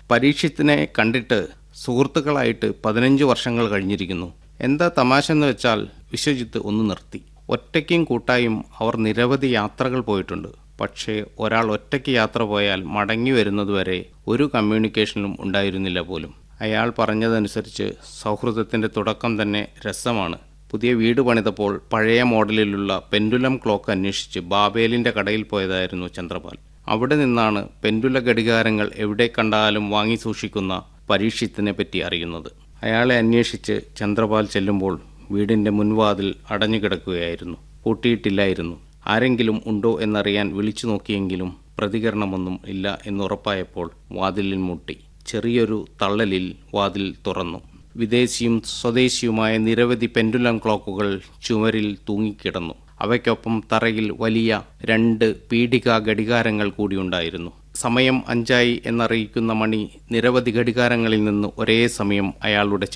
പരീക്ഷത്തിനെ കണ്ടിട്ട് സുഹൃത്തുക്കളായിട്ട് പതിനഞ്ച് വർഷങ്ങൾ കഴിഞ്ഞിരിക്കുന്നു എന്താ തമാശ എന്ന് വെച്ചാൽ വിശ്വജിത്ത് ഒന്ന് നിർത്തി ഒറ്റയ്ക്കും കൂട്ടായും അവർ നിരവധി യാത്രകൾ പോയിട്ടുണ്ട് പക്ഷേ ഒരാൾ ഒറ്റയ്ക്ക് യാത്ര പോയാൽ മടങ്ങി വരുന്നതുവരെ ഒരു കമ്മ്യൂണിക്കേഷനും ഉണ്ടായിരുന്നില്ല പോലും അയാൾ പറഞ്ഞതനുസരിച്ച് സൗഹൃദത്തിന്റെ തുടക്കം തന്നെ രസമാണ് പുതിയ വീട് പണിതപ്പോൾ പഴയ മോഡലിലുള്ള പെൻഡുലം ക്ലോക്ക് അന്വേഷിച്ച് ബാബേലിന്റെ കടയിൽ പോയതായിരുന്നു ചന്ദ്രപാൽ അവിടെ നിന്നാണ് പെൻഡുല ഘടികാരങ്ങൾ എവിടെ കണ്ടാലും വാങ്ങി സൂക്ഷിക്കുന്ന പരീക്ഷത്തിനെ പറ്റി അറിയുന്നത് അയാളെ അന്വേഷിച്ച് ചന്ദ്രപാൽ ചെല്ലുമ്പോൾ വീടിന്റെ മുൻവാതിൽ അടഞ്ഞു കിടക്കുകയായിരുന്നു പൂട്ടിയിട്ടില്ലായിരുന്നു ആരെങ്കിലും ഉണ്ടോ എന്നറിയാൻ വിളിച്ചു നോക്കിയെങ്കിലും പ്രതികരണമൊന്നും ഇല്ല എന്നുറപ്പായപ്പോൾ വാതിലിൽ മുട്ടി ചെറിയൊരു തള്ളലിൽ വാതിൽ തുറന്നു വിദേശിയും സ്വദേശിയുമായ നിരവധി പെൻഡുലം ക്ലോക്കുകൾ ചുമരിൽ തൂങ്ങിക്കിടന്നു അവയ്ക്കൊപ്പം തറയിൽ വലിയ രണ്ട് പീഡിക ഘടികാരങ്ങൾ കൂടിയുണ്ടായിരുന്നു സമയം അഞ്ചായി എന്നറിയിക്കുന്ന മണി നിരവധി ഘടികാരങ്ങളിൽ നിന്ന് ഒരേ സമയം അയാളുടെ